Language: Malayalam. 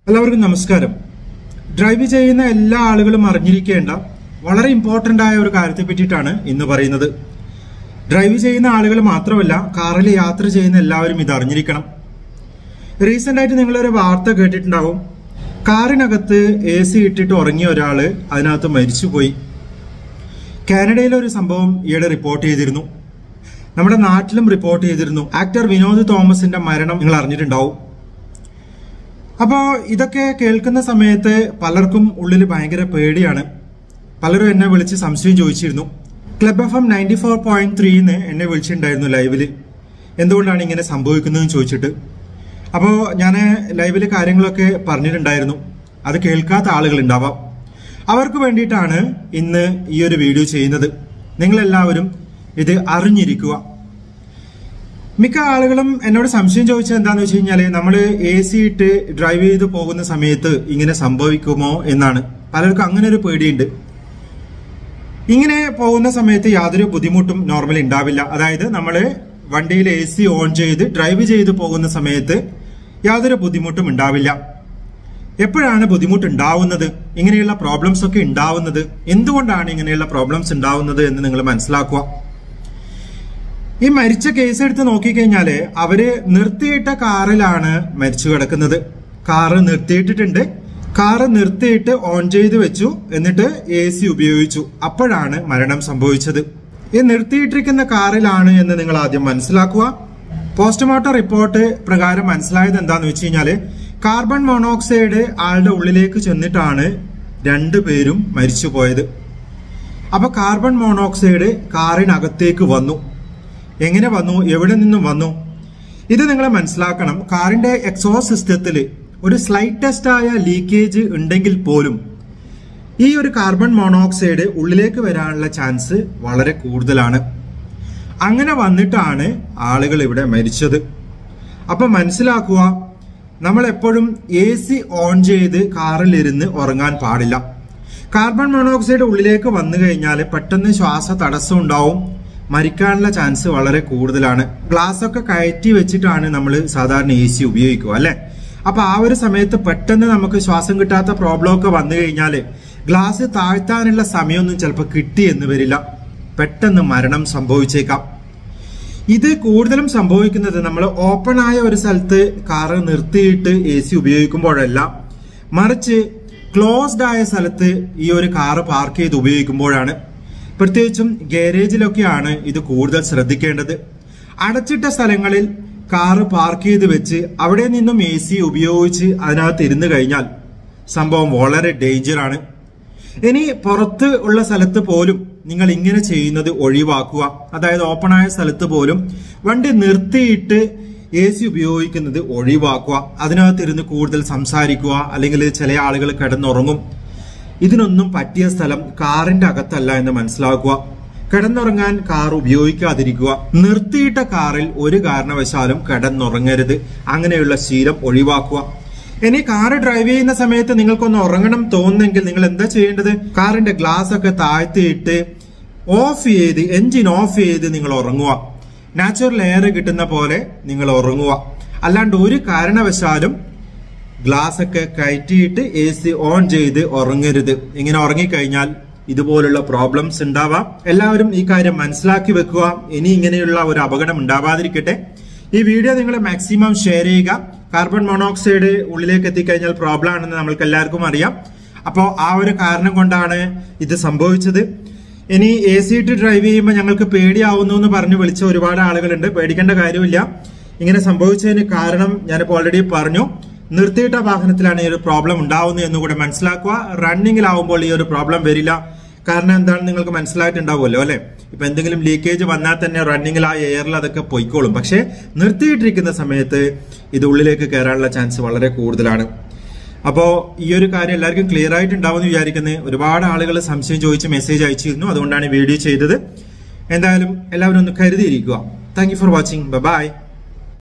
എല്ലാവർക്കും നമസ്കാരം ഡ്രൈവ് ചെയ്യുന്ന എല്ലാ ആളുകളും അറിഞ്ഞിരിക്കേണ്ട വളരെ ഇമ്പോർട്ടന്റ് ആയ ഒരു കാര്യത്തെ പറ്റിയിട്ടാണ് ഇന്ന് പറയുന്നത് ഡ്രൈവ് ചെയ്യുന്ന ആളുകൾ മാത്രമല്ല കാറിൽ യാത്ര ചെയ്യുന്ന എല്ലാവരും ഇത് അറിഞ്ഞിരിക്കണം റീസെന്റ് ആയിട്ട് നിങ്ങളൊരു വാർത്ത കേട്ടിട്ടുണ്ടാവും കാറിനകത്ത് എ സി ഇട്ടിട്ട് ഉറങ്ങിയ ഒരാള് അതിനകത്ത് മരിച്ചുപോയി കാനഡയിലെ ഒരു സംഭവം ഈയിടെ റിപ്പോർട്ട് ചെയ്തിരുന്നു നമ്മുടെ നാട്ടിലും റിപ്പോർട്ട് ചെയ്തിരുന്നു ആക്ടർ വിനോദ് തോമസിന്റെ മരണം നിങ്ങൾ അറിഞ്ഞിട്ടുണ്ടാവും അപ്പോ ഇതൊക്കെ കേൾക്കുന്ന സമയത്ത് പലർക്കും ഉള്ളിൽ ഭയങ്കര പേടിയാണ് പലരും എന്നെ വിളിച്ച് സംശയം ചോദിച്ചിരുന്നു club F M ninety four point ത്രീന്ന് എന്നെ വിളിച്ചിട്ടുണ്ടായിരുന്നു ലൈവില് എന്തുകൊണ്ടാണ് ഇങ്ങനെ സംഭവിക്കുന്നതെന്ന് ചോദിച്ചിട്ട് അപ്പോൾ ഞാൻ ലൈവില് കാര്യങ്ങളൊക്കെ പറഞ്ഞിട്ടുണ്ടായിരുന്നു അത് കേൾക്കാത്ത ആളുകൾ ഉണ്ടാവാം അവർക്ക് വേണ്ടിയിട്ടാണ് ഇന്ന് ഈ ഒരു വീഡിയോ ചെയ്യുന്നത് നിങ്ങളെല്ലാവരും ഇത് അറിഞ്ഞിരിക്കുക മിക്ക ആളുകളും എന്നോട് സംശയം ചോദിച്ചത് എന്താന്ന് വെച്ച് കഴിഞ്ഞാല് നമ്മൾ എ സി ഇട്ട് ഡ്രൈവ് ചെയ്ത് പോകുന്ന സമയത്ത് ഇങ്ങനെ സംഭവിക്കുമോ എന്നാണ് പലർക്കും അങ്ങനെ ഒരു പേടിയുണ്ട് ഇങ്ങനെ പോകുന്ന സമയത്ത് യാതൊരു ബുദ്ധിമുട്ടും നോർമലി ഉണ്ടാവില്ല അതായത് നമ്മൾ വണ്ടിയിൽ എ സി ഓൺ ചെയ്ത് ഡ്രൈവ് ചെയ്ത് പോകുന്ന സമയത്ത് യാതൊരു ബുദ്ധിമുട്ടും ഉണ്ടാവില്ല എപ്പോഴാണ് ബുദ്ധിമുട്ട് ഉണ്ടാവുന്നത് ഇങ്ങനെയുള്ള പ്രോബ്ലംസ് ഒക്കെ ഉണ്ടാവുന്നത് എന്തുകൊണ്ടാണ് ഇങ്ങനെയുള്ള പ്രോബ്ലംസ് ഉണ്ടാവുന്നത് എന്ന് നിങ്ങൾ മനസ്സിലാക്കുക ഈ മരിച്ച കേസ് എടുത്ത് നോക്കിക്കഴിഞ്ഞാല് അവര് നിർത്തിയിട്ട കാറിലാണ് മരിച്ചു കിടക്കുന്നത് കാറ് നിർത്തിയിട്ടിട്ടുണ്ട് കാറ് നിർത്തിയിട്ട് ഓൺ ചെയ്ത് വെച്ചു എന്നിട്ട് എ സി ഉപയോഗിച്ചു അപ്പോഴാണ് മരണം സംഭവിച്ചത് ഈ നിർത്തിയിട്ടിരിക്കുന്ന കാറിലാണ് എന്ന് നിങ്ങൾ ആദ്യം മനസ്സിലാക്കുക പോസ്റ്റ്മോർട്ടം റിപ്പോർട്ട് പ്രകാരം മനസ്സിലായത് എന്താന്ന് വെച്ച് കഴിഞ്ഞാല് കാർബൺ മോണോക്സൈഡ് ആളുടെ ഉള്ളിലേക്ക് ചെന്നിട്ടാണ് രണ്ടുപേരും മരിച്ചുപോയത് അപ്പൊ കാർബൺ മോണോക്സൈഡ് കാറിനകത്തേക്ക് വന്നു എങ്ങനെ വന്നു എവിടെ നിന്നും വന്നു ഇത് നിങ്ങൾ മനസ്സിലാക്കണം കാറിന്റെ എക്സോസ് സിസ്റ്റത്തിൽ ഒരു സ്ലൈറ്റസ്റ്റ് ആയ ലീക്കേജ് ഉണ്ടെങ്കിൽ പോലും ഈ ഒരു കാർബൺ മോണോക്സൈഡ് ഉള്ളിലേക്ക് വരാനുള്ള ചാൻസ് വളരെ കൂടുതലാണ് അങ്ങനെ വന്നിട്ടാണ് ആളുകൾ ഇവിടെ മരിച്ചത് അപ്പൊ മനസ്സിലാക്കുക നമ്മൾ എപ്പോഴും എ സി ഓൺ ചെയ്ത് കാറിലിരുന്ന് ഉറങ്ങാൻ പാടില്ല കാർബൺ മോണോക്സൈഡ് ഉള്ളിലേക്ക് വന്നു കഴിഞ്ഞാൽ പെട്ടെന്ന് ശ്വാസ തടസ്സം ഉണ്ടാവും മരിക്കാനുള്ള ചാൻസ് വളരെ കൂടുതലാണ് ഗ്ലാസ് ഒക്കെ കയറ്റി വെച്ചിട്ടാണ് നമ്മൾ സാധാരണ എ സി ഉപയോഗിക്കുക അല്ലെ അപ്പൊ ആ ഒരു സമയത്ത് പെട്ടെന്ന് നമുക്ക് ശ്വാസം കിട്ടാത്ത പ്രോബ്ലം ഒക്കെ വന്നു കഴിഞ്ഞാല് ഗ്ലാസ് താഴ്ത്താനുള്ള സമയമൊന്നും ചിലപ്പോൾ കിട്ടി എന്ന് വരില്ല പെട്ടെന്ന് മരണം സംഭവിച്ചേക്കാം ഇത് കൂടുതലും സംഭവിക്കുന്നത് നമ്മൾ ഓപ്പൺ ആയ ഒരു സ്ഥലത്ത് കാറ് നിർത്തിയിട്ട് എ സി ഉപയോഗിക്കുമ്പോഴല്ല മറിച്ച് ക്ലോസ്ഡ് ആയ സ്ഥലത്ത് ഈ ഒരു കാറ് പാർക്ക് ചെയ്ത് ഉപയോഗിക്കുമ്പോഴാണ് പ്രത്യേകിച്ചും ഗാരേജിലൊക്കെയാണ് ഇത് കൂടുതൽ ശ്രദ്ധിക്കേണ്ടത് അടച്ചിട്ട സ്ഥലങ്ങളിൽ കാറ് പാർക്ക് ചെയ്ത് വെച്ച് അവിടെ നിന്നും എ സി ഉപയോഗിച്ച് അതിനകത്ത് ഇരുന്ന് കഴിഞ്ഞാൽ സംഭവം വളരെ ഡേഞ്ചർ ആണ് ഇനി പുറത്ത് ഉള്ള സ്ഥലത്ത് പോലും നിങ്ങൾ ഇങ്ങനെ ചെയ്യുന്നത് ഒഴിവാക്കുക അതായത് ഓപ്പൺ ആയ സ്ഥലത്ത് പോലും വണ്ടി നിർത്തിയിട്ട് എ സി ഉപയോഗിക്കുന്നത് ഒഴിവാക്കുക അതിനകത്ത് ഇരുന്ന് കൂടുതൽ സംസാരിക്കുക അല്ലെങ്കിൽ ചില ആളുകൾ കിടന്നുറങ്ങും ഇതിനൊന്നും പറ്റിയ സ്ഥലം കാറിന്റെ അകത്തല്ല എന്ന് മനസ്സിലാക്കുക കിടന്നുറങ്ങാൻ കാർ ഉപയോഗിക്കാതിരിക്കുക നിർത്തിയിട്ട കാറിൽ ഒരു കാരണവശാലും കിടന്നുറങ്ങരുത് അങ്ങനെയുള്ള ശീലം ഒഴിവാക്കുക ഇനി കാർ ഡ്രൈവ് ചെയ്യുന്ന സമയത്ത് നിങ്ങൾക്കൊന്ന് ഉറങ്ങണം തോന്നുന്നെങ്കിൽ നിങ്ങൾ എന്താ ചെയ്യേണ്ടത് കാറിന്റെ ഗ്ലാസ് ഒക്കെ താഴ്ത്തിയിട്ട് ഓഫ് ചെയ്ത് എഞ്ചിൻ ഓഫ് ചെയ്ത് നിങ്ങൾ ഉറങ്ങുക നാച്ചുറൽ എയർ കിട്ടുന്ന പോലെ നിങ്ങൾ ഉറങ്ങുക അല്ലാണ്ട് ഒരു കാരണവശാലും ഗ്ലാസ് ഒക്കെ കയറ്റിയിട്ട് എ സി ഓൺ ചെയ്ത് ഉറങ്ങരുത് ഇങ്ങനെ ഉറങ്ങിക്കഴിഞ്ഞാൽ ഇതുപോലുള്ള പ്രോബ്ലംസ് ഉണ്ടാവാം എല്ലാവരും ഈ കാര്യം മനസ്സിലാക്കി വെക്കുക ഇനി ഇങ്ങനെയുള്ള ഒരു അപകടം ഉണ്ടാവാതിരിക്കട്ടെ ഈ വീഡിയോ നിങ്ങൾ മാക്സിമം ഷെയർ ചെയ്യുക കാർബൺ മോണോക്സൈഡ് ഉള്ളിലേക്ക് എത്തിക്കഴിഞ്ഞാൽ പ്രോബ്ലം ആണെന്ന് നമ്മൾക്ക് എല്ലാവർക്കും അറിയാം അപ്പോൾ ആ ഒരു കാരണം കൊണ്ടാണ് ഇത് സംഭവിച്ചത് ഇനി എ സി ഇട്ട് ഡ്രൈവ് ചെയ്യുമ്പോൾ ഞങ്ങൾക്ക് പേടിയാവുന്നു എന്ന് പറഞ്ഞ് വിളിച്ച ഒരുപാട് ആളുകളുണ്ട് പേടിക്കേണ്ട കാര്യമില്ല ഇങ്ങനെ സംഭവിച്ചതിന് കാരണം ഞാനിപ്പോൾ ഓൾറെഡി പറഞ്ഞു നിർത്തിയിട്ട വാഹനത്തിലാണ് ഈ ഒരു പ്രോബ്ലം ഉണ്ടാവുന്നത് എന്നുകൂടെ മനസ്സിലാക്കുക റണ്ണിങ്ങിലാവുമ്പോൾ ഈ ഒരു പ്രോബ്ലം വരില്ല കാരണം എന്താണെന്ന് നിങ്ങൾക്ക് മനസ്സിലായിട്ടുണ്ടാവുമല്ലോ അല്ലെ ഇപ്പൊ എന്തെങ്കിലും ലീക്കേജ് വന്നാൽ തന്നെ റണ്ണിങ്ങിൽ ആ എയറിൽ അതൊക്കെ പൊയ്ക്കോളും പക്ഷെ നിർത്തിയിട്ടിരിക്കുന്ന സമയത്ത് ഇത് ഉള്ളിലേക്ക് കയറാനുള്ള ചാൻസ് വളരെ കൂടുതലാണ് അപ്പോ ഈ ഒരു കാര്യം എല്ലാവർക്കും ക്ലിയർ ആയിട്ടുണ്ടാവും എന്ന് വിചാരിക്കുന്നത് ഒരുപാട് ആളുകൾ സംശയം ചോദിച്ച് മെസ്സേജ് അയച്ചിരുന്നു അതുകൊണ്ടാണ് ഈ വീഡിയോ ചെയ്തത് എന്തായാലും എല്ലാവരും ഒന്ന് കരുതിയിരിക്കുക thank you for watching by